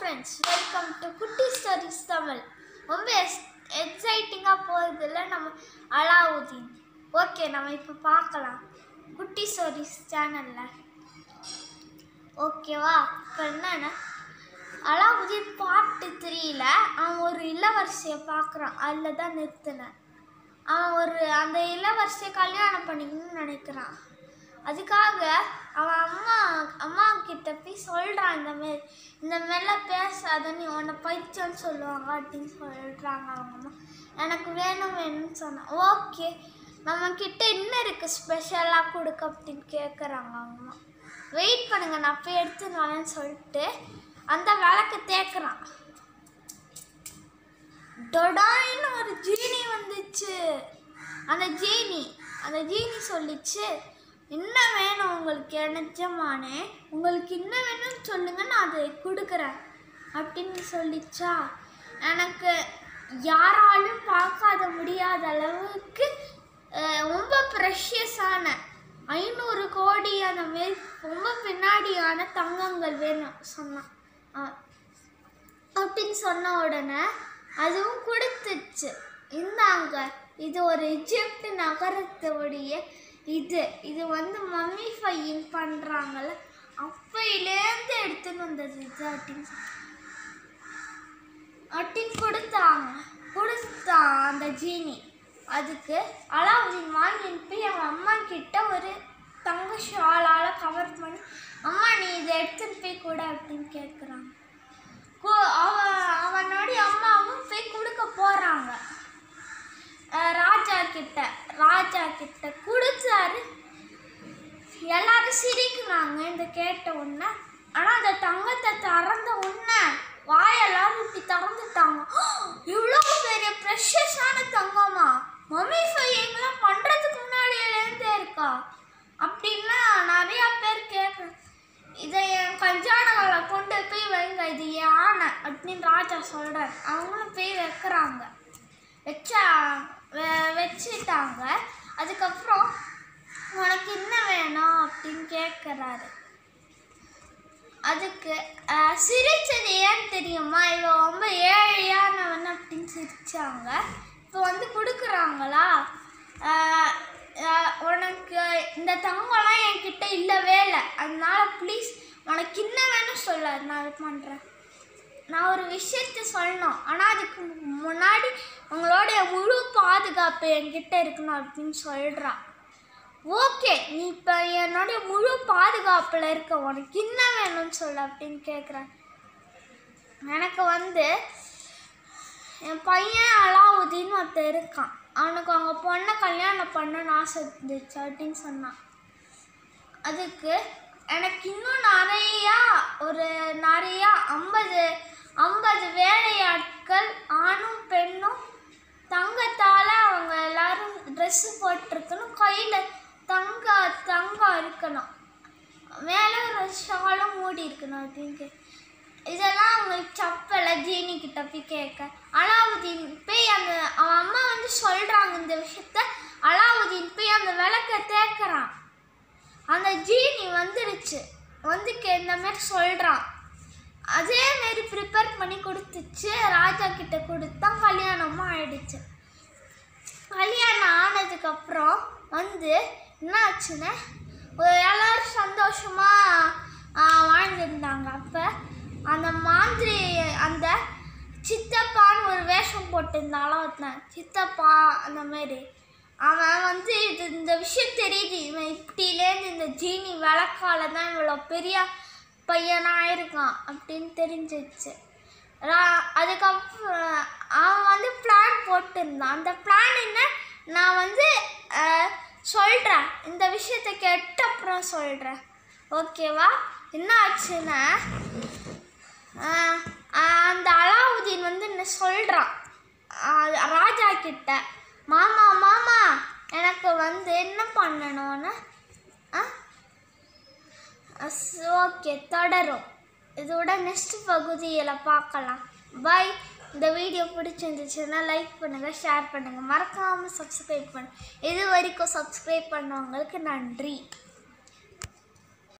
friends welcome to Kutty stories Tamil ரொம்ப எஸ் எக்ஸைட்டிங்காக போகிறதுல நம்ம அலாவுதீன் ஓகே நம்ம இப்போ பார்க்கலாம் குட்டி ஸ்டோரிஸ் சேனலில் ஓகேவா இப்போ என்னன்னா அலாவுதீன் பாட்டு த்ரீல அவன் ஒரு இளவரசியை பார்க்குறான் அதில் தான் நிறுத்தினேன் அவன் ஒரு அந்த இளவரசியை கல்யாணம் பண்ணிக்கணும்னு நினைக்கிறான் அதுக்காக அவன் அம்மா அம்மா கிட்ட போய் சொல்கிறான் இந்த மாரி இந்த மாதிரிலாம் பேசாத நீ உன்னை பைத்தியம்னு சொல்லுவாங்க அப்படின்னு சொல்கிறாங்க அவங்க அம்மா எனக்கு வேணும் வேணும்னு சொன்னேன் ஓகே நம்ம கிட்ட என்ன இருக்குது ஸ்பெஷலாக கொடுக்க அப்படின்னு கேட்குறாங்க அவங்க அம்மா வெயிட் பண்ணுங்க நான் போய் எடுத்துன்னு வரேன்னு சொல்லிட்டு அந்த விளக்கு தேக்குறான் டொடாயின்னு ஒரு ஜீனி வந்துச்சு அந்த ஜீனி அந்த ஜீனி சொல்லிச்சு என்ன வேணும் உங்களுக்கு நிஜமானே உங்களுக்கு என்ன வேணும்னு சொல்லுங்க நான் அதை கொடுக்குறேன் அப்படின்னு சொல்லிச்சா எனக்கு யாராலும் பார்க்காத முடியாத அளவுக்கு அஹ், ரொம்ப ப்ரெஷியஸான ஐநூறு கோடி அந்த மாரி ரொம்ப பின்னாடியான தங்கங்கள் வேணும் சொன்னான் ஆ அப்படின்னு சொன்ன உடனே அதுவும் கொடுத்துச்சு இந்தாங்க இது ஒரு எஜிப்ட் நகரத்துடைய இது இது வந்து மம்மி ஃபையிங் பண்ணுறாங்கல்ல அப்பையிலேருந்து எடுத்துன்னு வந்தது இது அப்படின்னு சொ- அப்படின்னு கொடுத்தாங்க கொடுத்தான் அந்த ஜீனி அதுக்கு அலாவுதீன் வாங்கிட்டு போய் அவன் அம்மா கிட்ட ஒரு தங்க ஷாலால் கவர் பண்ணி அம்மா நீ இதை எடுத்துன்னு போய் கூட அப்படின்னு கேட்குறாங்க கு- அவ அவனுடைய அம்மாவும் போய் கொடுக்க போறாங்க அஹ் ராஜா கிட்ட ராஜா கிட்ட கொடுத்தாரு எல்லாரும் சிரிக்கிறாங்க இந்த கேட்ட உடனே ஆனால் அந்த தங்கத்தை திறந்த உடனே வாயெல்லாம் இப்படி திறந்துட்டாங்க இவ்வளோ பெரிய ப்ரெஷஸான தங்கமா மம்மி எங்கெல்லாம் பண்ணுறதுக்கு முன்னாடியிலேருந்தே இருக்கா அப்படின்லாம் நிறையா பேர் கேட்குறேன் இதை என் கஞ்சானங்களை கொண்டு போய் வைங்க இது யானை அப்படின்னு ராஜா சொல்கிறார் அவங்களும் போய் வைக்கிறாங்க வச்சா வெ- வச்சுட்டாங்க அதுக்கப்புறம் உனக்கு என்ன வேணும் அப்படின்னு கேட்குறாரு அதுக்கு அஹ், சிரிச்சது ஏன்னு தெரியுமா இவ ரொம்ப ஏழையானவன் அப்படின்னு சிரிச்சாங்க இப்போ வந்து கொடுக்குறாங்களா அஹ், அஹ், உனக்கு இந்த தங்கம்லாம் என்கிட்ட இல்லவே இல்லை அதனால ப்ளீஸ் உனக்கு என்ன வேணும் சொல்ல நான் இது பண்ணுறேன் நான் ஒரு விஷயத்த சொல்லணும் ஆனால் அதுக்கு முன்னாடி உங்களுடைய முழு பாதுகாப்பு என்கிட்ட இருக்கணும் அப்படின்னு சொல்கிறான் ஓகே நீ இப்போ என்னுடைய முழு பாதுகாப்பில் இருக்க உனக்கு என்ன வேணும்னு சொல்லு அப்படின்னு கேட்குறேன் எனக்கு வந்து என் பையன் அலாவுதீன் ஒருத்தன் இருக்கான் அவனுக்கு அவங்க பொண்ணை கல்யாணம் பண்ணணும்னு ஆசை இருந்துச்சு அப்படின்னு சொன்னான் அதுக்கு எனக்கு இன்னும் நிறையா ஒரு நிறையா ஐம்பது ஐம்பது வேலையாட்கள் ஆணும் பெண்ணும் தங்கத்தால் அவங்க எல்லாரும் ட்ரெஸ்ஸு போட்டிருக்கணும் கையில் தங்க தங்கம் இருக்கணும் மேலே ஒரு ஷாலும் மூடி இருக்கணும் அப்படின்னு இதெல்லாம் அவங்களுக்கு சப்பலை ஜீனி கிட்ட போய் கேட்க அலாவுதீன் போய் அந்த அவன் அம்மா வந்து சொல்கிறாங்க இந்த விஷயத்த அலாவுதீன் போய் அந்த விளக்க தேக்குறான் அந்த ஜீனி வந்துடுச்சு வந்து கே இந்த மாதிரி சொல்கிறான் அதே மாரி ப்ரிப்பேர் பண்ணி கொடுத்துச்சு ராஜா கிட்ட கொடுத்தா கல்யாணமும் ஆயிடுச்சு கல்யாணம் ஆனதுக்கப்புறம் வந்து என்ன ஆச்சுன்னா ஒரு எல்லாரும் சந்தோஷமாக வாழ்ந்துருந்தாங்க அப்போ அந்த மாதிரி அந்த சித்தப்பான்னு ஒரு வேஷம் போட்டிருந்தாலும் ஒருத்தன் சித்தப்பா அந்த மாதிரி அவன் வந்து இது இந்த விஷயம் தெரியுது இவன் இப்படிலேருந்து இந்த ஜீனி விளக்கால தான் இவ்வளோ பெரிய பையனாக இருக்கான் அப்படின்னு தெரிஞ்சிச்சு ரா- அதுக்கப்புறம் அவன் வந்து பிளான் போட்டிருந்தான் அந்த பிளான் என்ன நான் வந்து சொல்கிறேன் இந்த விஷயத்தை கேட்ட அப்புறம் சொல்கிறேன் ஓகேவா என்ன ஆச்சுன்னா ஆஹ், ஆஹ், அந்த அலாவுதீன் வந்து என்ன சொல்கிறான் ராஜா கிட்ட மாமா மாமா எனக்கு வந்து என்ன பண்ணணும்னு ஓகே தொடரும் இதோட நெக்ஸ்ட் பகுதியில் பார்க்கலாம் பை இந்த வீடியோ பிடிச்சிருந்துச்சுன்னா லைக் பண்ணுங்கள் ஷேர் பண்ணுங்கள் மறக்காமல் சப்ஸ்கிரைப் பண்ணுங்கள் இது வரைக்கும் சப்ஸ்கிரைப் பண்ணவங்களுக்கு நன்றி